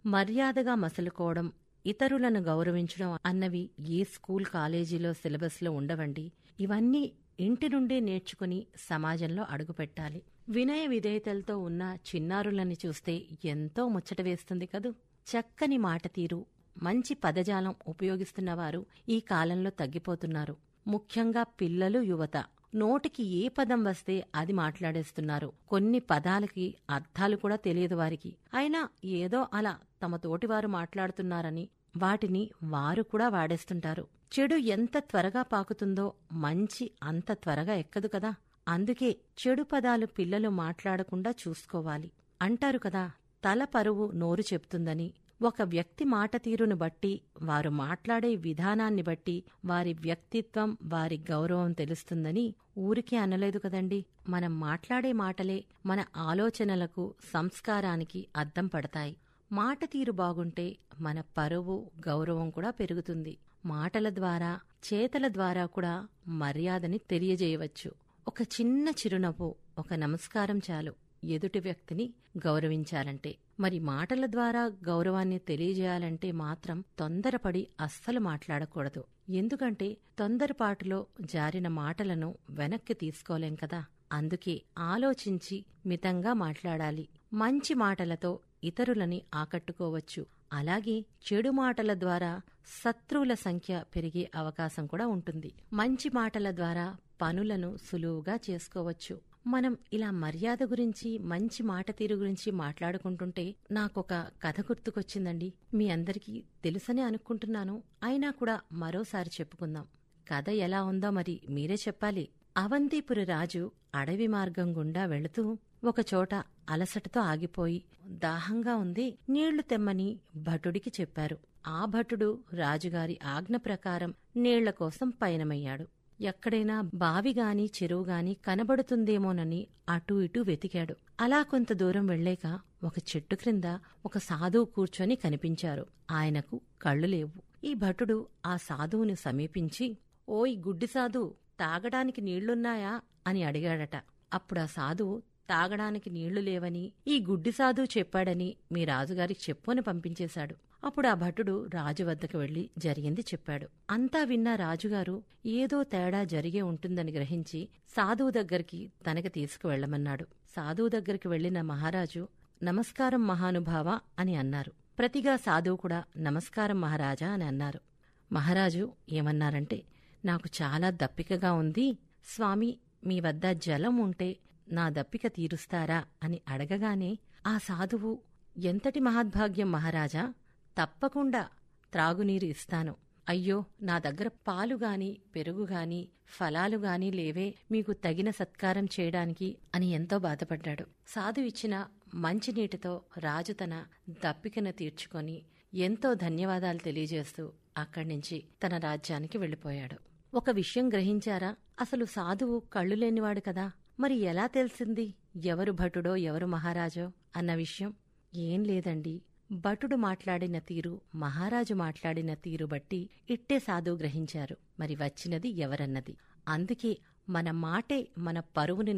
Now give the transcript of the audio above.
మర్యాదగా మసలుకోవడం ఇతరులను గౌరవించడం అన్నవి ఏ స్కూల్ కాలేజీలో సిలబస్లో ఉండవండి ఇవన్నీ ఇంటి నుండే నేర్చుకుని సమాజంలో అడుగుపెట్టాలి వినయ విధేయతలతో ఉన్న చిన్నారులని చూస్తే ఎంతో ముచ్చట వేస్తుంది కదూ చక్కని మాట తీరు మంచి పదజాలం ఉపయోగిస్తున్నవారు ఈ కాలంలో తగ్గిపోతున్నారు ముఖ్యంగా పిల్లలు యువత నోటికి ఏ పదం వస్తే అది మాట్లాడేస్తున్నారు కొన్ని పదాలకి అర్థాలు కూడా తెలియదు వారికి అయినా ఏదో అలా తమ తోటివారు మాట్లాడుతున్నారని వాటిని వారు కూడా వాడేస్తుంటారు చెడు ఎంత త్వరగా పాకుతుందో మంచి అంత త్వరగా ఎక్కదు కదా అందుకే చెడు పదాలు పిల్లలు మాట్లాడకుండా చూసుకోవాలి అంటారు కదా తల పరువు నోరు చెప్తుందని ఒక వ్యక్తి మాట తీరును బట్టి వారు మాట్లాడే విధానాన్ని బట్టి వారి వ్యక్తిత్వం వారి గౌరవం తెలుస్తుందని ఊరికే అనలేదు కదండి మనం మాట్లాడే మాటలే మన ఆలోచనలకు సంస్కారానికి అద్దం పడతాయి మాట తీరు బాగుంటే మన పరువు గౌరవం కూడా పెరుగుతుంది మాటల ద్వారా చేతల ద్వారా కూడా మర్యాదని తెలియజేయవచ్చు ఒక చిన్న చిరునవ్వు ఒక నమస్కారం చాలు ఎదుటి వ్యక్తిని గౌరవించాలంటే మరి మాటల ద్వారా గౌరవాన్ని తెలియజేయాలంటే మాత్రం తొందరపడి అస్సలు మాట్లాడకూడదు ఎందుకంటే తొందరపాటులో జారిన మాటలను వెనక్కి తీసుకోలేం కదా అందుకే ఆలోచించి మితంగా మాట్లాడాలి మంచి మాటలతో ఇతరులని ఆకట్టుకోవచ్చు అలాగే చెడు మాటల ద్వారా శత్రువుల సంఖ్య పెరిగే అవకాశం కూడా ఉంటుంది మంచి మాటల ద్వారా పనులను సులువుగా చేసుకోవచ్చు మనం ఇలా మర్యాద గురించి మంచి మాట తీరు గురించి మాట్లాడుకుంటుంటే నాకొక కథ గుర్తుకొచ్చిందండి మీ అందరికీ తెలుసనే అనుకుంటున్నాను అయినా కూడా మరోసారి చెప్పుకుందాం కథ ఎలా ఉందో మరి మీరే చెప్పాలి అవంతిపురి రాజు అడవి మార్గం గుండా వెళుతూ ఒకచోట అలసటతో ఆగిపోయి దాహంగా ఉంది నీళ్లు తెమ్మని భటుడికి చెప్పారు ఆ భటుడు రాజుగారి ఆజ్ఞ ప్రకారం నీళ్ల కోసం పయనమయ్యాడు ఎక్కడైనా బావిగాని చెరువుగాని కనబడుతుందేమోనని అటూ ఇటూ వెతికాడు అలా కొంత దూరం వెళ్లేక ఒక చెట్టు క్రింద ఒక సాధువు కూర్చొని కనిపించారు ఆయనకు కళ్ళు లేవు ఈ భటుడు ఆ సాధువుని సమీపించి ఓయ్ గుడ్డి సాధు తాగడానికి నీళ్లున్నాయా అని అడిగాడట అప్పుడా సాధువు తాగడానికి నీళ్లు లేవని ఈ గుడ్డి సాధు చెప్పాడని మీ రాజుగారికి చెప్పు అని పంపించేశాడు అప్పుడు ఆ భటుడు రాజు వద్దకు వెళ్లి జరిగింది చెప్పాడు అంతా విన్న రాజుగారు ఏదో తేడా జరిగే ఉంటుందని గ్రహించి సాధువు దగ్గరికి తనకి తీసుకువెళ్లమన్నాడు సాధువు దగ్గరికి వెళ్లిన మహారాజు నమస్కారం మహానుభావ అని అన్నారు ప్రతిగా సాధువు కూడా నమస్కారం మహారాజా అని అన్నారు మహారాజు ఏమన్నారంటే నాకు చాలా దప్పికగా ఉంది స్వామి మీ వద్ద జలం ఉంటే నా దప్పిక తీరుస్తారా అని అడగగానే ఆ సాధువు ఎంతటి మహాద్భాగ్యం మహారాజా తప్పకుండా త్రాగునీరు ఇస్తాను అయ్యో నా దగ్గర పాలుగాని పెరుగుగాని ఫలాలుగాని లేవే మీకు తగిన సత్కారం చేయడానికి అని ఎంతో బాధపడ్డాడు సాధు ఇచ్చిన మంచినీటితో రాజు తన దప్పికను తీర్చుకొని ఎంతో ధన్యవాదాలు తెలియజేస్తూ అక్కడి నుంచి తన రాజ్యానికి వెళ్లిపోయాడు ఒక విషయం గ్రహించారా అసలు సాధువు కళ్ళు లేనివాడు కదా మరి ఎలా తెలిసింది ఎవరు భటుడో ఎవరు మహారాజో అన్న విషయం ఏం లేదండి భటుడు మాట్లాడిన తీరు మహారాజు మాట్లాడిన తీరు బట్టి ఇట్టే సాధువు గ్రహించారు మరి వచ్చినది ఎవరన్నది అందుకే మన మాటే మన పరువుని